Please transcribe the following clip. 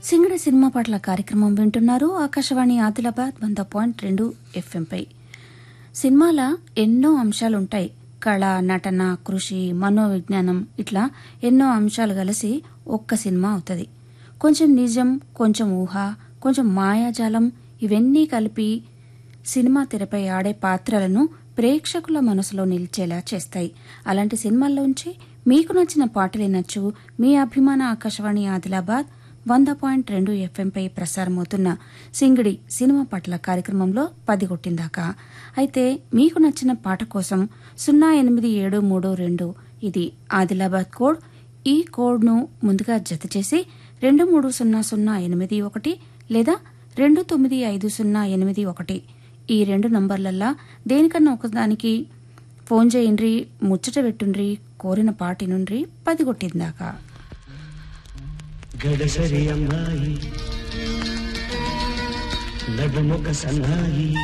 సింగడి cinema పాటల కార్యక్రమం వింటున్నారు ఆకాశవాణి ఆదిలాబాద్ వంద పాయింట్ రెండు ఎఫ్ఎంపై సినిమాల ఎన్నో అంశాలుంటాయి కళ నటన కృషి మనోవిజ్ఞానం ఇట్లా ఎన్నో అంశాలు కలిసి ఒక్క సినిమా అవుతుంది కొంచెం నిజం కొంచెం ఊహ కొంచెం మాయాజాలం ఇవన్నీ కలిపి సినిమా తెరపై ఆడే పాత్రలను ప్రేక్షకుల మనసులో నిలిచేలా చేస్తాయి అలాంటి సినిమాల్లోంచి మీకు నచ్చిన పాటలు నచ్చు మీ అభిమాన ఆకాశవాణి ఆదిలాబాద్ వంద పాయింట్ రెండు ఎఫ్ఎంపై ప్రసారమవుతున్న సింగిడి సినిమా పాటల కార్యక్రమంలో పది కొట్టిందాకా అయితే మీకు నచ్చిన పాట కోసం సున్నా ఎనిమిది ఏడు మూడు రెండు ఇది ఆదిలాబాద్ కోడ్ ఈ కోడ్ను ముందుగా జత చేసి రెండు మూడు సున్నా సున్నా ఎనిమిది ఒకటి లేదా రెండు తొమ్మిది ఐదు సున్నా ఎనిమిది ఒకటి ఈ రెండు నంబర్లల్లా దేనికన్నా ఒకదానికి ఫోన్ చేయండ్రి ముచ్చట పెట్టుండ్రి కోరిన పాటి నుండ్రి పది కొట్టిందాకా గడసరి అమ్మాయి నడుముక సన్నాయి